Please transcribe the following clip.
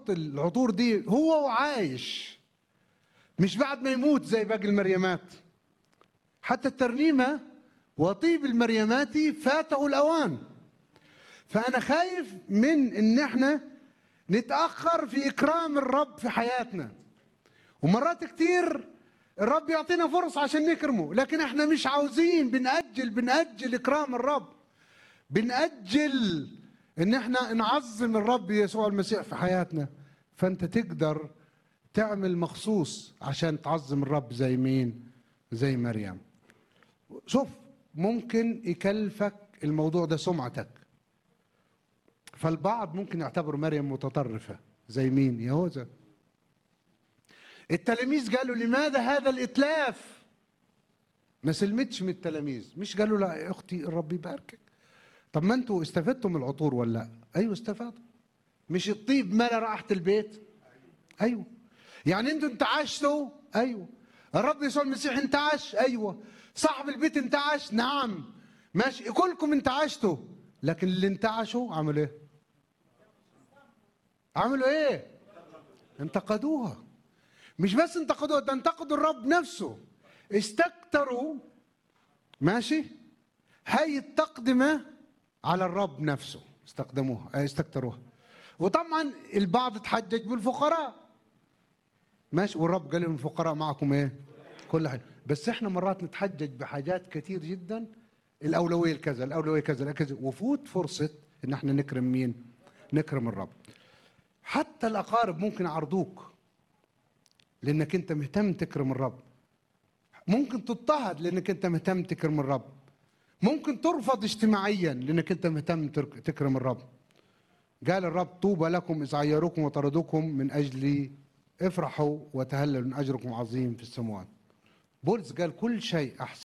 يحط العطور دي هو وعايش مش بعد ما يموت زي باقي المريمات حتى الترنيمه وطيب المريمات فاته الاوان فانا خايف من ان احنا نتاخر في اكرام الرب في حياتنا ومرات كتير الرب يعطينا فرصه عشان نكرمه لكن احنا مش عاوزين بنأجل بنأجل اكرام الرب بنأجل ان احنا نعظم الرب يسوع المسيح في حياتنا فانت تقدر تعمل مخصوص عشان تعظم الرب زي مين زي مريم شوف ممكن يكلفك الموضوع ده سمعتك فالبعض ممكن يعتبر مريم متطرفة زي مين يهوذا التلاميذ قالوا لماذا هذا الإتلاف ما سلمتش من التلاميذ مش قالوا لا يا أختي الرب يباركك طب ما انتوا استفدتوا من العطور ولا لا ايوه استفادوا مش الطيب ملا رائحة البيت ايوه يعني انتوا انتعشتوا ايوه الرب يسوع المسيح انتعش ايوه صاحب البيت انتعش نعم ماشي كلكم انتعشتوا لكن اللي انتعشوا عملوا ايه عملوا ايه انتقدوها مش بس انتقدوها ده انتقدوا الرب نفسه استكتروا ماشي هاي التقدمة على الرب نفسه استخدموها اه، استكتروها وطبعا البعض تحجج بالفقراء ماشي والرب قال لهم الفقراء معكم ايه كل حاجه بس احنا مرات نتحجج بحاجات كتير جدا الاولويه لكذا الاولويه كذا كذا وفوت فرصه ان احنا نكرم مين نكرم الرب حتى الاقارب ممكن يعرضوك لانك انت مهتم تكرم الرب ممكن تضطهد لانك انت مهتم تكرم الرب ممكن ترفض اجتماعيا لانك انت مهتم ترك- تكرم الرب قال الرب طوبى لكم اذ عيروكم وطردوكم من اجلي افرحوا وتهللوا من اجركم عظيم في السماوات بولس قال كل شيء احسن